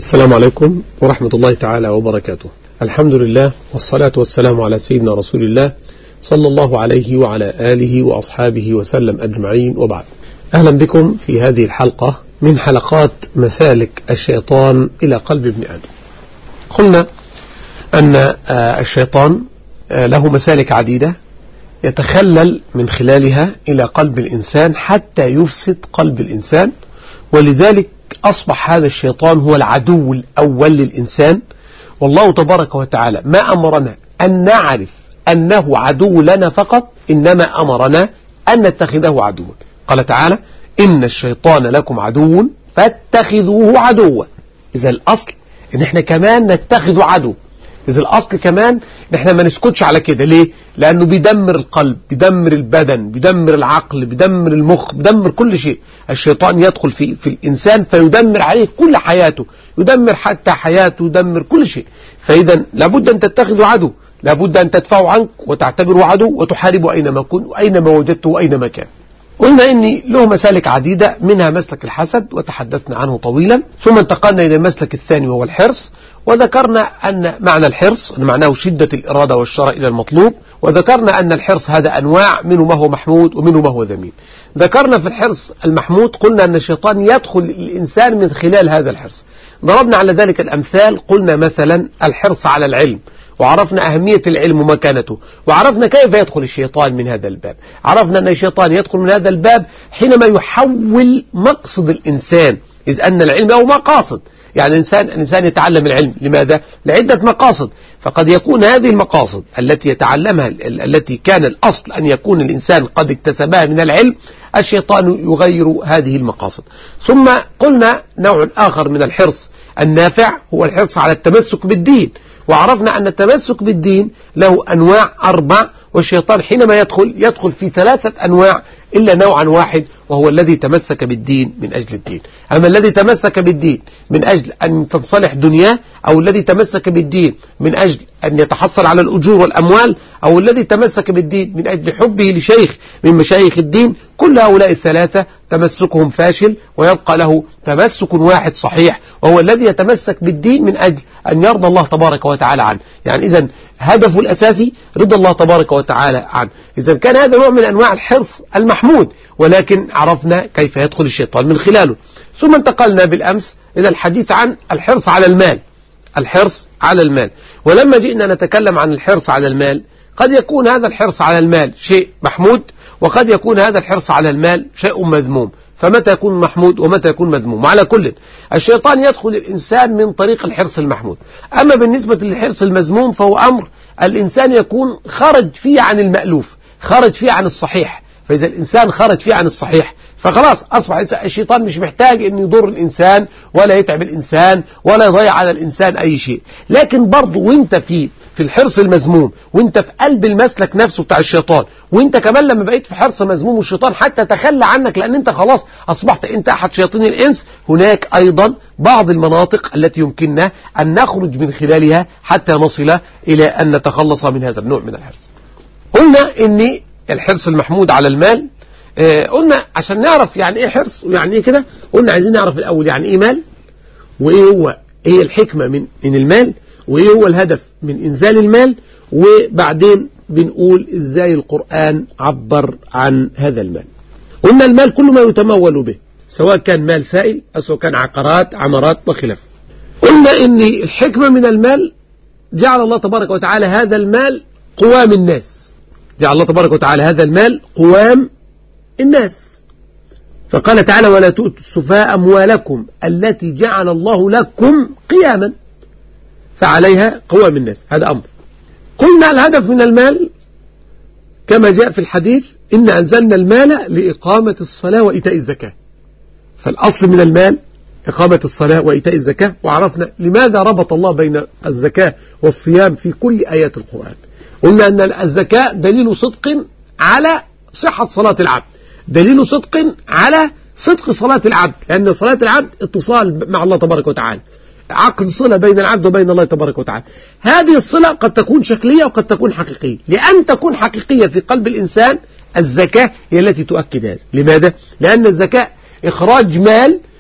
السلام عليكم ورحمة الله تعالى وبركاته الحمد لله والصلاة والسلام على سيدنا رسول الله صلى الله عليه وعلى آله وأصحابه وسلم أجمعين وبعد أهلا بكم في هذه الحلقة من حلقات مسالك الشيطان إلى قلب ابن آدم قلنا أن الشيطان له مسالك عديدة يتخلل من خلالها إلى قلب الإنسان حتى يفسد قلب الإنسان ولذلك أصبح هذا الشيطان هو العدو الأول للإنسان والله تبارك وتعالى ما أمرنا أن نعرف أنه عدو لنا فقط إنما أمرنا أن نتخذه عدوا قال تعالى إن الشيطان لكم عدو فاتخذوه عدوا إذا الأصل إن إحنا كمان نتخذ عدو إذا الأصل كمان إن إحنا ما نسكتش على كده ليه؟ لأنه بيدمر القلب بيدمر البدن بيدمر العقل بيدمر المخ بيدمر كل شيء الشيطان يدخل في, في الإنسان فيدمر عليه كل حياته يدمر حتى حياته يدمر كل شيء فإذا لابد أن تتخذوا عدو لابد أن تدفعوا عنك وتعتبروا عدو وتحاربوا أينما كنت وأينما وجدته وأينما كان قلنا إني له مسالك عديدة منها مسلك الحسد وتحدثنا عنه طويلا ثم انتقلنا إلى المسلك الثاني وهو الحرص وذكرنا أن معنى الحرص أن معناه شدة الإرادة والشرع إلى المطلوب وذكرنا أن الحرص هذا أنواع منه ما هو محمود ومنه ما هو ذميم ذكرنا في الحرص المحمود قلنا أن الشيطان يدخل الإنسان من خلال هذا الحرص ضربنا على ذلك الأمثال قلنا مثلا الحرص على العلم وعرفنا أهمية العلم ومكانته وعرفنا كيف يدخل الشيطان من هذا الباب عرفنا أن الشيطان يدخل من هذا الباب حينما يحول مقصد الإنسان إذ أن العلم أو مقاصد يعني الإنسان, الإنسان يتعلم العلم لماذا؟ لعدة مقاصد فقد يكون هذه المقاصد التي يتعلمها التي كان الأصل أن يكون الإنسان قد اكتسبها من العلم الشيطان يغير هذه المقاصد ثم قلنا نوع آخر من الحرص النافع هو الحرص على التمسك بالدين وعرفنا أن التمسك بالدين له أنواع أربع والشيطان حينما يدخل يدخل في ثلاثة أنواع إلا نوعا واحد وهو الذي تمسك بالدين من أجل الدين أما الذي تمسك بالدين من أجل أن تنصلح دنياه أو الذي تمسك بالدين من أجل أن يتحصل على الأجور والأموال أو الذي تمسك بالدين من أجل حبه لشيخ من مشايخ الدين كل هؤلاء الثلاثة تمسكهم فاشل ويبقى له تمسك واحد صحيح وهو الذي يتمسك بالدين من أجل أن يرضى الله تبارك وتعالى عنه يعني إذا هدفه الأساسي رضا الله تبارك وتعالى عنه إذا كان هذا نوع من أنواع الحرص المحمود ولكن عرفنا كيف يدخل الشيطان من خلاله ثم انتقلنا بالأمس إلى الحديث عن الحرص على المال الحرص على المال ولما جئنا نتكلم عن الحرص على المال قد يكون هذا الحرص على المال شيء محمود وقد يكون هذا الحرص على المال شيء مذموم فمتى يكون محمود ومتى يكون مذموم وعلى كل الشيطان يدخل الإنسان من طريق الحرص المحمود أما بالنسبة للحرص المذموم فهو أمر الإنسان يكون خرج فيه عن المألوف خرج فيه عن الصحيح فإذا الإنسان خرج فيه عن الصحيح فخلاص أصبح الشيطان مش محتاج أن يضر الإنسان ولا يتعب الإنسان ولا يضيع على الإنسان أي شيء لكن برضه وانت في في الحرص المذموم وانت في قلب المسلك نفسه بتاع الشيطان وانت كمان لما بقيت في حرص مذموم والشيطان حتى تخلى عنك لأن انت خلاص أصبحت انت أحد شياطين الإنس هناك أيضا بعض المناطق التي يمكننا أن نخرج من خلالها حتى نصل إلى أن نتخلص من هذا النوع من الحرص قلنا ان الحرص المحمود على المال آه قلنا عشان نعرف يعني ايه حرص ويعني ايه كده قلنا عايزين نعرف الاول يعني ايه مال وايه هو ايه الحكمة من من المال وايه هو الهدف من انزال المال وبعدين بنقول ازاي القرآن عبر عن هذا المال قلنا المال كل ما يتمول به سواء كان مال سائل او سواء كان عقارات عمارات وخلافه قلنا ان الحكمة من المال جعل الله تبارك وتعالى هذا المال قوام الناس جعل الله تبارك وتعالى هذا المال قوام الناس فقال تعالى ولا تؤتوا السفهاء أموالكم التي جعل الله لكم قياما فعليها قوام الناس هذا أمر قلنا الهدف من المال كما جاء في الحديث إن أنزلنا المال لإقامة الصلاة وإيتاء الزكاة فالأصل من المال إقامة الصلاة وإيتاء الزكاة وعرفنا لماذا ربط الله بين الزكاة والصيام في كل آيات القرآن قلنا أن الزكاة دليل صدق على صحة صلاة العبد دليل صدق على صدق صلاة العبد لأن صلاة العبد اتصال مع الله تبارك وتعالى عقد صلة بين العبد وبين الله تبارك وتعالى هذه الصلة قد تكون شكلية وقد تكون حقيقية لأن تكون حقيقية في قلب الإنسان الزكاة هي التي تؤكد هذا لماذا؟ لأن الزكاة إخراج مال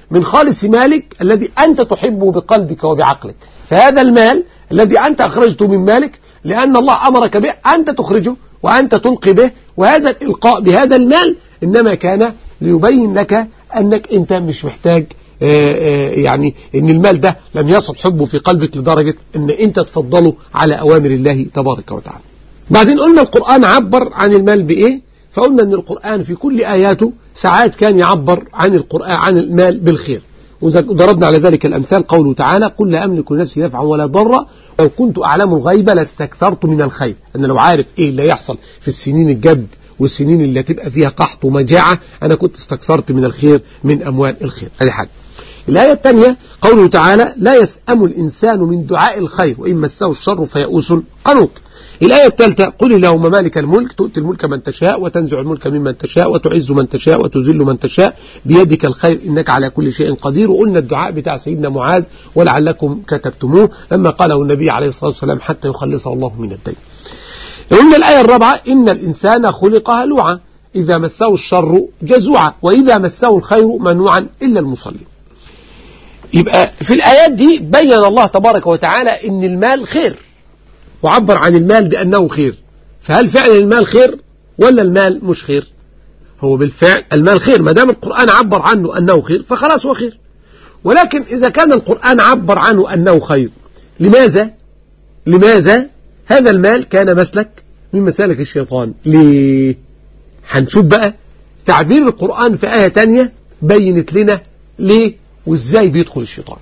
من خالص مالك الذي أنت تحبه بقلبك وبعقلك فهذا المال الذي أنت أخرجته من مالك لأن الله أمرك به أنت تخرجه وأنت تلقي به وهذا الإلقاء بهذا المال إنما كان ليبين لك أنك أنت مش محتاج آه، آه، يعني ان المال ده لم يصل حبه في قلبك لدرجة ان انت تفضله على اوامر الله تبارك وتعالى بعدين قلنا القرآن عبر عن المال بايه فقلنا ان القرآن في كل اياته ساعات كان يعبر عن القرآن عن المال بالخير وضربنا على ذلك الأمثال قوله تعالى قل لا أملك لنفسي نفعا ولا ضرا لو كنت أعلم الغيب لاستكثرت من الخير أنا لو عارف إيه اللي يحصل في السنين الجد والسنين اللي هتبقى فيها قحط ومجاعة أنا كنت استكثرت من الخير من أموال الخير هذه حاجة الآية الثانية قوله تعالى لا يسأم الإنسان من دعاء الخير وإن مسه الشر فيئوس قنوط الآية الثالثة قل اللهم مالك الملك تؤتي الملك من تشاء وتنزع الملك ممن تشاء وتعز من تشاء وتذل من تشاء بيدك الخير إنك على كل شيء قدير وقلنا الدعاء بتاع سيدنا معاذ ولعلكم كتبتموه لما قاله النبي عليه الصلاة والسلام حتى يخلصه الله من الدين قلنا الآية الرابعة إن الإنسان خلق هلوعا إذا مسه الشر جزوعا وإذا مسه الخير منوعا إلا المصلين يبقى في الآيات دي بين الله تبارك وتعالى إن المال خير وعبر عن المال بأنه خير فهل فعلا المال خير ولا المال مش خير هو بالفعل المال خير ما دام القرآن عبر عنه أنه خير فخلاص هو خير ولكن إذا كان القرآن عبر عنه أنه خير لماذا لماذا هذا المال كان مسلك من مسالك الشيطان ليه هنشوف بقى تعبير القرآن في آية تانية بينت لنا ليه وازاي بيدخل الشيطان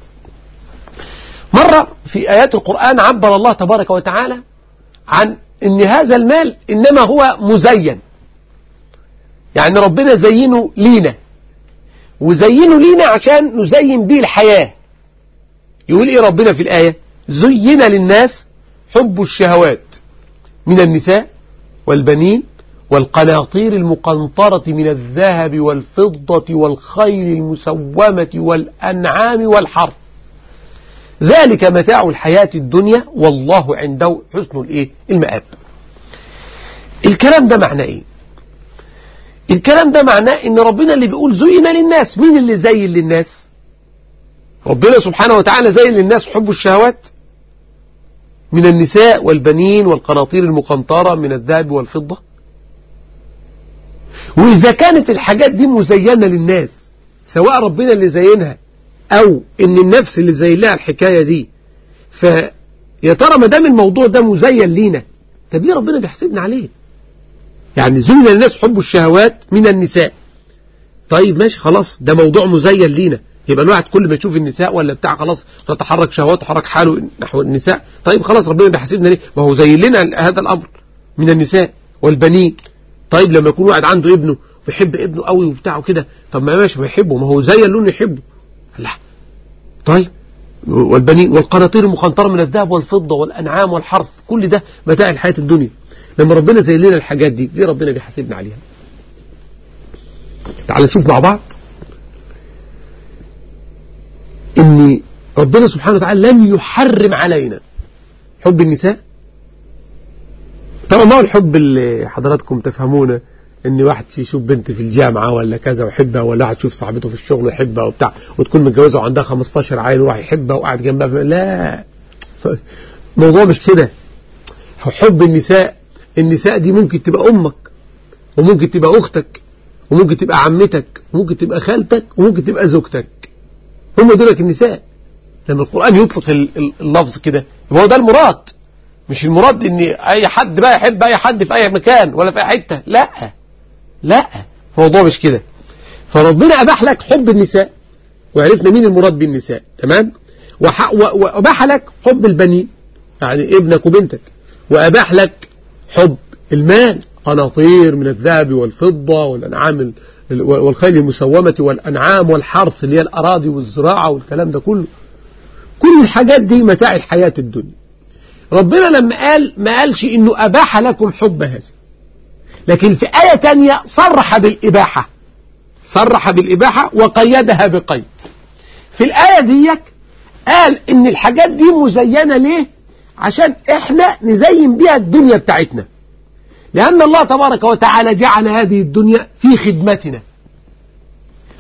مرة في آيات القرآن عبر الله تبارك وتعالى عن ان هذا المال انما هو مزين يعني ربنا زينه لينا وزينه لينا عشان نزين به الحياة يقول ايه ربنا في الآية زين للناس حب الشهوات من النساء والبنين والقناطير المقنطرة من الذهب والفضة والخيل المسومة والأنعام والحرث ذلك متاع الحياة الدنيا والله عنده حسن الايه المآب الكلام ده معناه ايه الكلام ده معناه ان ربنا اللي بيقول زين للناس مين اللي زين للناس ربنا سبحانه وتعالى زين للناس حب الشهوات من النساء والبنين والقناطير المقنطرة من الذهب والفضة وإذا كانت الحاجات دي مزينة للناس سواء ربنا اللي زينها أو إن النفس اللي زين لها الحكاية دي فيا ترى ما دام الموضوع ده مزين لينا طب ليه ربنا بيحسبنا عليه يعني زين للناس حب الشهوات من النساء طيب ماشي خلاص ده موضوع مزين لينا يبقى الواحد كل ما يشوف النساء ولا بتاع خلاص تتحرك شهوات تحرك حاله نحو النساء طيب خلاص ربنا بيحاسبنا ليه ما هو زين لنا هذا الأمر من النساء والبنين طيب لما يكون واحد عنده ابنه بيحب ابنه قوي وبتاع كده طب ما ماشي ما يحبه ما هو زي اللون يحبه لا طيب والبنين والقناطير المقنطرة من الذهب والفضة والأنعام والحرث كل ده متاع الحياة الدنيا لما ربنا زي لنا الحاجات دي ليه ربنا بيحاسبنا عليها تعال نشوف مع بعض ان ربنا سبحانه وتعالى لم يحرم علينا حب النساء طبعا ما هو الحب اللي حضراتكم تفهمونه ان واحد يشوف بنت في الجامعة ولا كذا ويحبها ولا واحد يشوف صاحبته في الشغل ويحبها وبتاع وتكون متجوزة وعندها 15 عيل وراح يحبها وقاعد جنبها في لا الموضوع مش كده حب النساء النساء دي ممكن تبقى امك وممكن تبقى اختك وممكن تبقى عمتك وممكن تبقى خالتك وممكن تبقى زوجتك هم دولك النساء لما القرآن يطلق اللفظ كده يبقى هو ده المراد مش المراد ان اي حد بقى يحب اي حد في اي مكان ولا في اي حتة لا لا الموضوع مش كده فربنا اباح لك حب النساء وعرفنا مين المراد بالنساء تمام واباح لك حب البنين يعني ابنك وبنتك واباح لك حب المال قناطير من الذهب والفضة والأنعام والخيل المسومة والأنعام والحرث اللي هي الأراضي والزراعة والكلام ده كله كل الحاجات دي متاع الحياة الدنيا ربنا لما قال ما قالش انه اباح لكم حب هذا لكن في آية تانية صرح بالإباحة صرح بالإباحة وقيدها بقيد في الآية ديك قال ان الحاجات دي مزينة ليه عشان احنا نزين بيها الدنيا بتاعتنا لأن الله تبارك وتعالى جعل هذه الدنيا في خدمتنا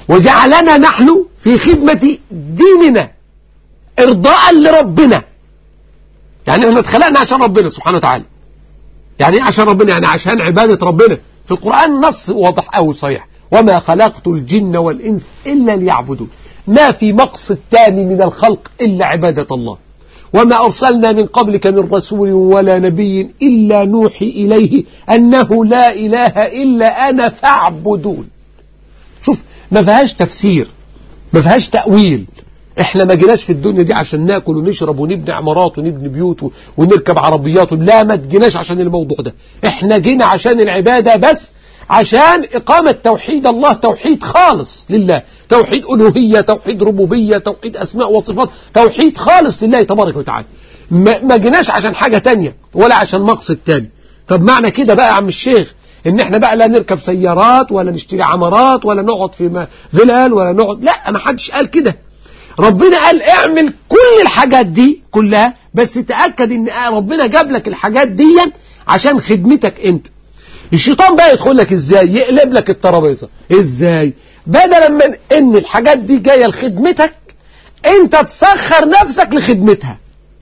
وجعلنا نحن في خدمة ديننا إرضاء لربنا يعني احنا اتخلقنا عشان ربنا سبحانه وتعالى يعني ايه عشان ربنا يعني عشان عبادة ربنا في القرآن نص واضح أو صحيح وما خلقت الجن والإنس إلا ليعبدون ما في مقصد تاني من الخلق إلا عبادة الله وما أرسلنا من قبلك من رسول ولا نبي إلا نوحي إليه أنه لا إله إلا أنا فاعبدون شوف ما فيهاش تفسير ما فيهاش تأويل احنا ما جيناش في الدنيا دي عشان ناكل ونشرب ونبني عمارات ونبني بيوت ونركب عربيات لا ما جيناش عشان الموضوع ده احنا جينا عشان العبادة بس عشان إقامة توحيد الله توحيد خالص لله توحيد ألوهية توحيد ربوبية توحيد أسماء وصفات توحيد خالص لله تبارك وتعالى ما جيناش عشان حاجة تانية ولا عشان مقصد تاني طب معنى كده بقى يا عم الشيخ ان احنا بقى لا نركب سيارات ولا نشتري عمارات ولا نقعد في فيلال ولا نقعد لا ما حدش قال كده ربنا قال اعمل كل الحاجات دي كلها بس تأكد ان ربنا جاب لك الحاجات دي عشان خدمتك انت الشيطان بقى يدخل لك ازاي يقلب لك الترابيزه ازاي بدلا من ان الحاجات دي جايه لخدمتك انت تسخر نفسك لخدمتها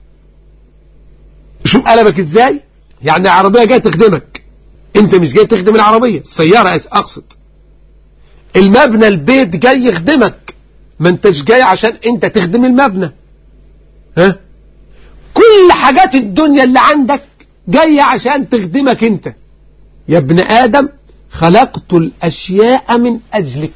شوف قلبك ازاي يعني العربيه جايه تخدمك انت مش جاي تخدم العربيه السياره اقصد المبنى البيت جاي يخدمك ما انتش جاي عشان انت تخدم المبنى ها كل حاجات الدنيا اللي عندك جاية عشان تخدمك انت يا ابن آدم خلقت الأشياء من أجلك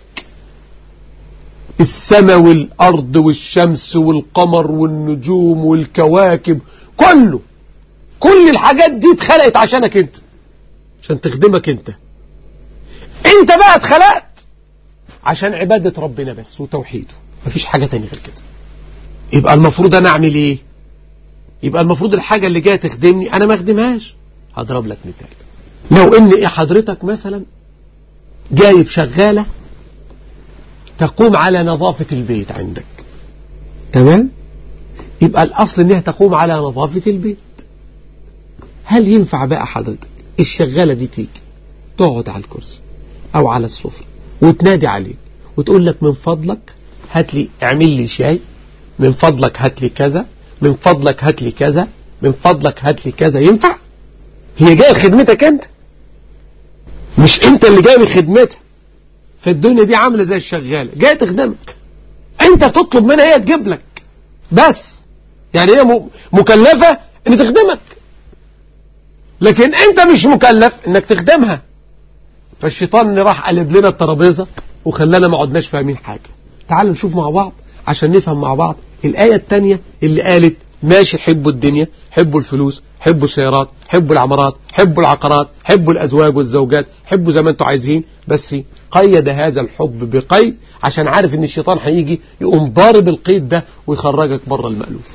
السماء والأرض والشمس والقمر والنجوم والكواكب كله كل الحاجات دي اتخلقت عشانك انت عشان تخدمك انت انت بقى اتخلقت عشان عبادة ربنا بس وتوحيده مفيش حاجة تانية غير كده يبقى المفروض انا اعمل ايه يبقى المفروض الحاجة اللي جاية تخدمني انا ما اخدمهاش هضرب لك مثال لو ان ايه حضرتك مثلا جايب شغالة تقوم على نظافة البيت عندك تمام يبقى الاصل انها تقوم على نظافة البيت هل ينفع بقى حضرتك الشغالة دي تيجي تقعد على الكرسي او على السفرة وتنادي عليك وتقول لك من فضلك هات لي اعمل لي شاي من فضلك هات لي كذا من فضلك هات لي كذا من فضلك هات لي كذا ينفع هي جايه خدمتك انت مش انت اللي جاي من خدمتها فالدنيا دي عامله زي الشغاله جايه تخدمك انت تطلب منها هي تجيب لك بس يعني هي مكلفه ان تخدمك لكن انت مش مكلف انك تخدمها فالشيطان راح قلب لنا الترابيزه وخلانا ما عدناش فاهمين حاجه تعالوا نشوف مع بعض عشان نفهم مع بعض الآية الثانية اللي قالت ماشي حبوا الدنيا حبوا الفلوس حبوا السيارات حبوا العمارات حبوا العقارات حبوا الأزواج والزوجات حبوا زي ما انتم عايزين بس قيد هذا الحب بقيد عشان عارف ان الشيطان هيجي يقوم ضارب القيد ده ويخرجك بره المألوف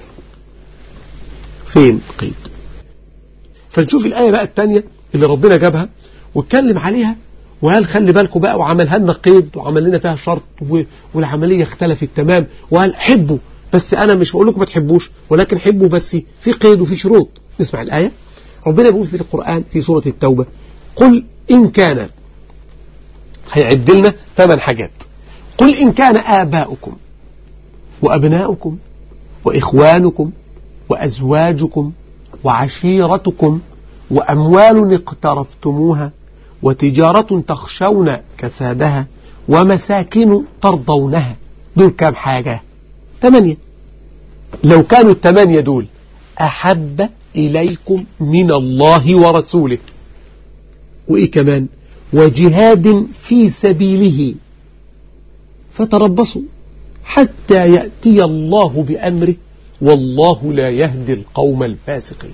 فين قيد فنشوف الآية بقى الثانية اللي ربنا جابها واتكلم عليها وقال خلي بالكم بقى وعملها لنا قيد وعمل لنا فيها شرط والعملية اختلفت تمام وقال حبوا بس أنا مش بقول لكم ما تحبوش ولكن حبوا بس في قيد وفي شروط نسمع الآية ربنا بيقول في القرآن في سورة التوبة قل إن كان هيعد لنا ثمان حاجات قل إن كان آباؤكم وأبناؤكم وإخوانكم وأزواجكم وعشيرتكم وأموال اقترفتموها وتجارة تخشون كسادها ومساكن ترضونها دول كام حاجة ثمانية لو كانوا الثمانية دول أحب إليكم من الله ورسوله وإيه كمان وجهاد في سبيله فتربصوا حتى يأتي الله بأمره والله لا يهدي القوم الفاسقين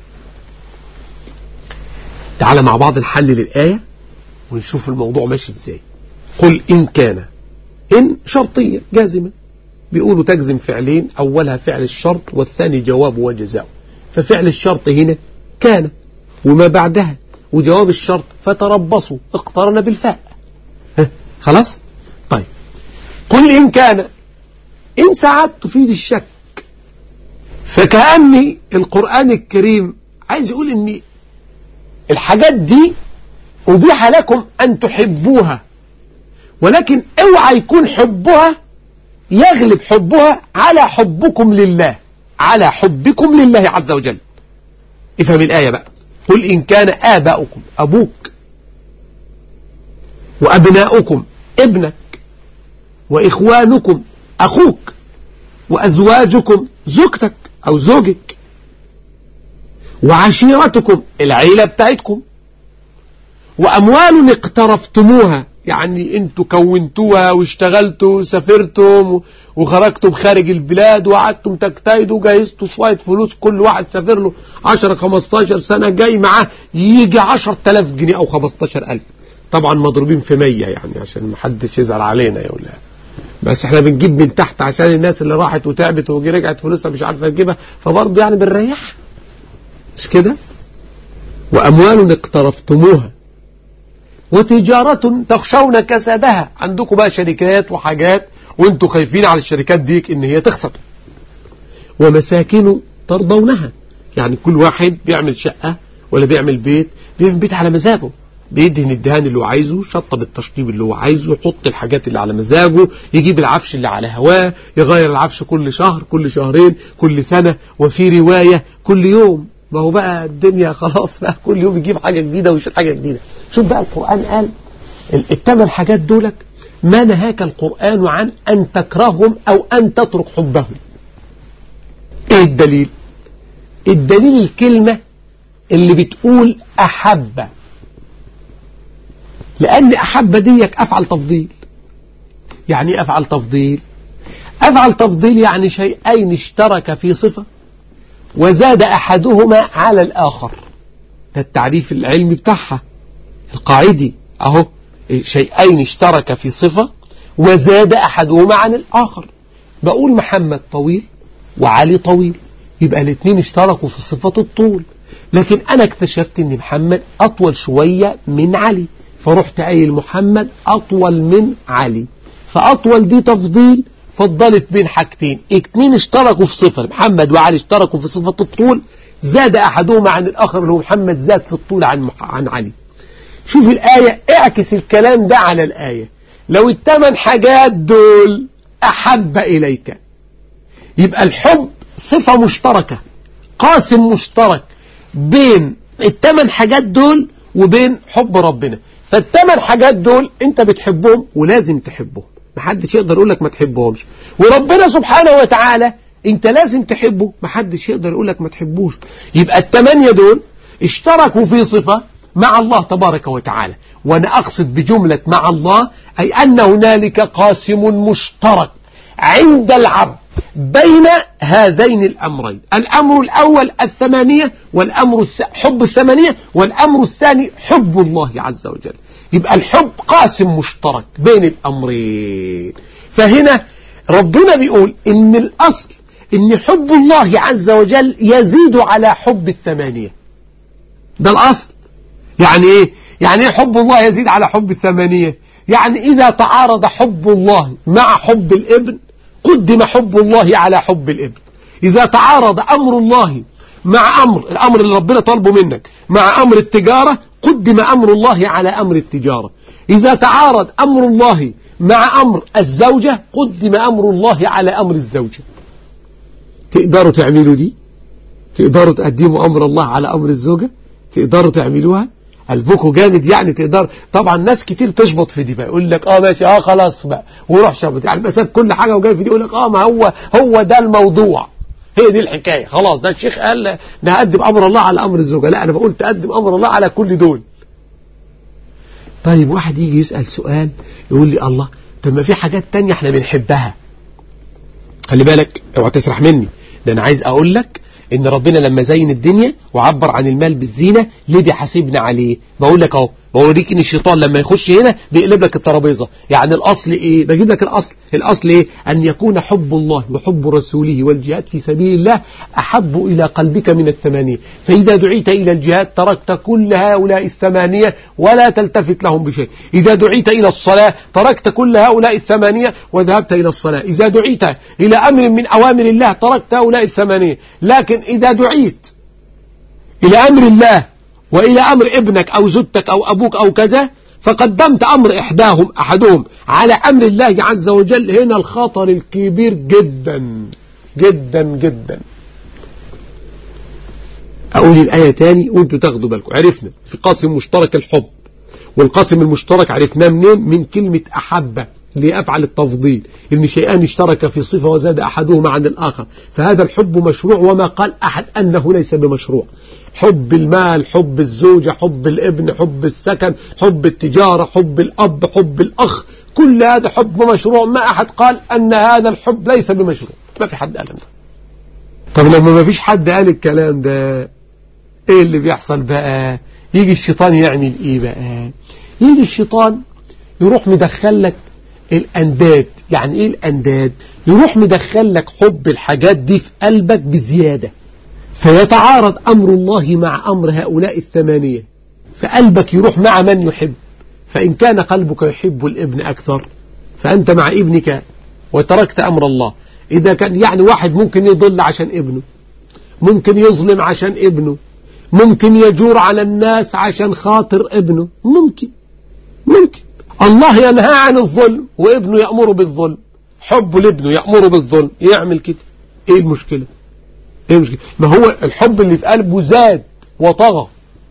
تعال مع بعض نحلل الآية ونشوف الموضوع ماشي ازاي قل إن كان إن شرطية جازمة بيقولوا تجزم فعلين أولها فعل الشرط والثاني جواب وجزاء ففعل الشرط هنا كان وما بعدها وجواب الشرط فتربصوا اقترن بالفاء خلاص طيب قل إن كان إن ساعات تفيد الشك فكأني القرآن الكريم عايز يقول إن الحاجات دي أبيح لكم أن تحبوها ولكن اوعى يكون حبها يغلب حبها على حبكم لله على حبكم لله عز وجل افهم الآية بقى قل إن كان آباؤكم أبوك وأبناؤكم ابنك وإخوانكم أخوك وأزواجكم زوجتك أو زوجك وعشيرتكم العيلة بتاعتكم وأموال اقترفتموها يعني انتوا كونتوها واشتغلتوا سافرتم وخرجتم خارج البلاد وقعدتم تجتهدوا وجهزتوا شوية فلوس كل واحد سافر له 10 15 سنة جاي معاه يجي 10000 جنيه او 15000 طبعا مضروبين في 100 يعني عشان ما حدش يزعل علينا يا ولاد بس احنا بنجيب من تحت عشان الناس اللي راحت وتعبت وجي رجعت فلوسها مش عارفه تجيبها فبرضه يعني بنريحها مش كده واموال اقترفتموها وتجارة تخشون كسادها عندكم بقى شركات وحاجات وانتوا خايفين على الشركات ديك ان هي تخسر ومساكن ترضونها يعني كل واحد بيعمل شقة ولا بيعمل بيت بيعمل بيت على مزاجه بيدهن الدهان اللي هو عايزه شطب التشطيب اللي هو عايزه يحط الحاجات اللي على مزاجه يجيب العفش اللي على هواه يغير العفش كل شهر كل شهرين كل سنة وفي رواية كل يوم ما هو بقى الدنيا خلاص بقى كل يوم يجيب حاجة جديدة ويشيل حاجة جديدة شوف بقى القرآن قال الثمان حاجات دولك ما نهاك القرآن عن أن تكرههم أو أن تترك حبهم إيه الدليل الدليل الكلمة اللي بتقول أحب لأن أحب ديك أفعل تفضيل يعني إيه أفعل تفضيل أفعل تفضيل يعني شيئين اشترك في صفة وزاد أحدهما على الآخر ده التعريف العلمي بتاعها القاعدي أهو شيئين اشترك في صفة وزاد أحدهما عن الآخر بقول محمد طويل وعلي طويل يبقى الاثنين اشتركوا في صفة الطول لكن أنا اكتشفت أن محمد أطول شوية من علي فرحت قايل محمد أطول من علي فأطول دي تفضيل فضلت بين حاجتين اتنين اشتركوا في صفة محمد وعلي اشتركوا في صفة الطول زاد أحدهما عن الآخر اللي هو محمد زاد في الطول عن عن علي شوف الآية اعكس الكلام ده على الآية لو الثمان حاجات دول أحب إليك يبقى الحب صفة مشتركة قاسم مشترك بين الثمان حاجات دول وبين حب ربنا فالثمان حاجات دول انت بتحبهم ولازم تحبهم محدش يقدر يقول لك ما تحبهمش وربنا سبحانه وتعالى انت لازم تحبه محدش يقدر يقول لك ما تحبوش يبقى الثمانية دول اشتركوا في صفة مع الله تبارك وتعالى وانا اقصد بجملة مع الله اي ان هنالك قاسم مشترك عند العبد بين هذين الأمرين الأمر الأول الثمانية والأمر الس... حب الثمانية والأمر الثاني حب الله عز وجل يبقى الحب قاسم مشترك بين الأمرين فهنا ربنا بيقول إن الأصل إن حب الله عز وجل يزيد على حب الثمانية ده الأصل يعني إيه يعني إيه حب الله يزيد على حب الثمانية يعني إذا تعارض حب الله مع حب الابن قدم حب الله على حب الابن إذا تعارض أمر الله مع أمر الأمر اللي ربنا طلبه منك مع أمر التجارة قدم أمر الله على أمر التجارة إذا تعارض أمر الله مع أمر الزوجة قدم أمر الله على أمر الزوجة تقدروا تعملوا دي تقدروا تقدموا أمر الله على أمر الزوجة تقدروا تعملوها قلبكم جامد يعني تقدر طبعا ناس كتير تشبط في دي بقى يقول لك اه ماشي اه خلاص بقى وروح شبط يعني بس كل حاجه وجاي في دي يقول لك اه ما هو هو ده الموضوع هي دي الحكايه خلاص ده الشيخ قال نقدم امر الله على امر الزوجه لا انا بقول تقدم امر الله على كل دول طيب واحد يجي يسال سؤال يقول لي الله طب ما في حاجات تانية احنا بنحبها خلي بالك اوعى تسرح مني ده انا عايز اقول لك ان ربنا لما زين الدنيا وعبر عن المال بالزينة ليه بيحاسبنا عليه بقول لك اهو بوريك ان الشيطان لما يخش هنا بيقلب لك الترابيزه يعني الاصل ايه بجيب لك الاصل الاصل ايه ان يكون حب الله وحب رسوله والجهاد في سبيل الله احب الى قلبك من الثمانيه فاذا دعيت الى الجهاد تركت كل هؤلاء الثمانيه ولا تلتفت لهم بشيء اذا دعيت الى الصلاه تركت كل هؤلاء الثمانيه وذهبت الى الصلاه اذا دعيت الى امر من اوامر الله تركت هؤلاء الثمانيه لكن اذا دعيت الى امر الله وإلى أمر ابنك أو زوجتك أو أبوك أو كذا فقدمت أمر إحداهم أحدهم على أمر الله عز وجل هنا الخطر الكبير جدا جدا جدا أقول الآية تاني وانتوا تاخدوا بالكم عرفنا في قاسم مشترك الحب والقاسم المشترك عرفناه منين من كلمة أحبة لأفعل التفضيل إن شيئان اشترك في صفة وزاد أحدهما عن الآخر فهذا الحب مشروع وما قال أحد أنه ليس بمشروع حب المال حب الزوجة حب الابن حب السكن حب التجارة حب الأب حب الأخ كل هذا حب مشروع ما أحد قال أن هذا الحب ليس بمشروع ما في حد قال ده طب لما ما فيش حد قال الكلام ده ايه اللي بيحصل بقى يجي الشيطان يعمل ايه بقى يجي الشيطان يروح مدخل لك الأنداد يعني إيه الأنداد يروح مدخل لك حب الحاجات دي في قلبك بزيادة فيتعارض أمر الله مع أمر هؤلاء الثمانية فقلبك يروح مع من يحب فإن كان قلبك يحب الابن أكثر فأنت مع ابنك وتركت أمر الله إذا كان يعني واحد ممكن يضل عشان ابنه ممكن يظلم عشان ابنه ممكن يجور على الناس عشان خاطر ابنه ممكن ممكن الله ينهى عن الظلم وابنه يأمره بالظلم حبه لابنه يأمره بالظلم يعمل كده ايه المشكلة ايه المشكلة ما هو الحب اللي في قلبه زاد وطغى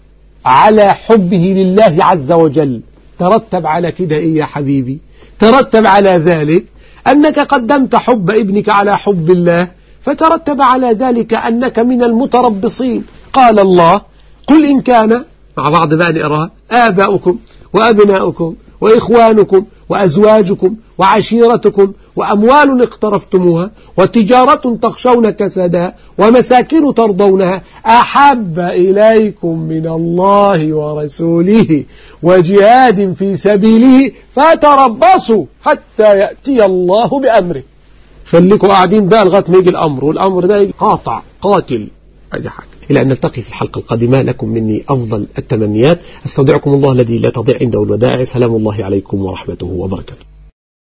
على حبه لله عز وجل ترتب على كده ايه يا حبيبي ترتب على ذلك أنك قدمت حب ابنك على حب الله فترتب على ذلك أنك من المتربصين قال الله قل إن كان مع بعض بقى نقراها آباؤكم وأبناؤكم وإخوانكم وأزواجكم وعشيرتكم وأموال اقترفتموها وتجارة تخشون كسدها ومساكن ترضونها أحب إليكم من الله ورسوله وجهاد في سبيله فتربصوا حتى يأتي الله بأمره خليكم قاعدين بقى لغاية ما يجي الأمر والأمر ده قاطع قاتل أي حاجة إلى أن نلتقي في الحلقة القادمة لكم مني أفضل التمنيات استودعكم الله الذي لا تضيع عنده الودائع سلام الله عليكم ورحمته وبركاته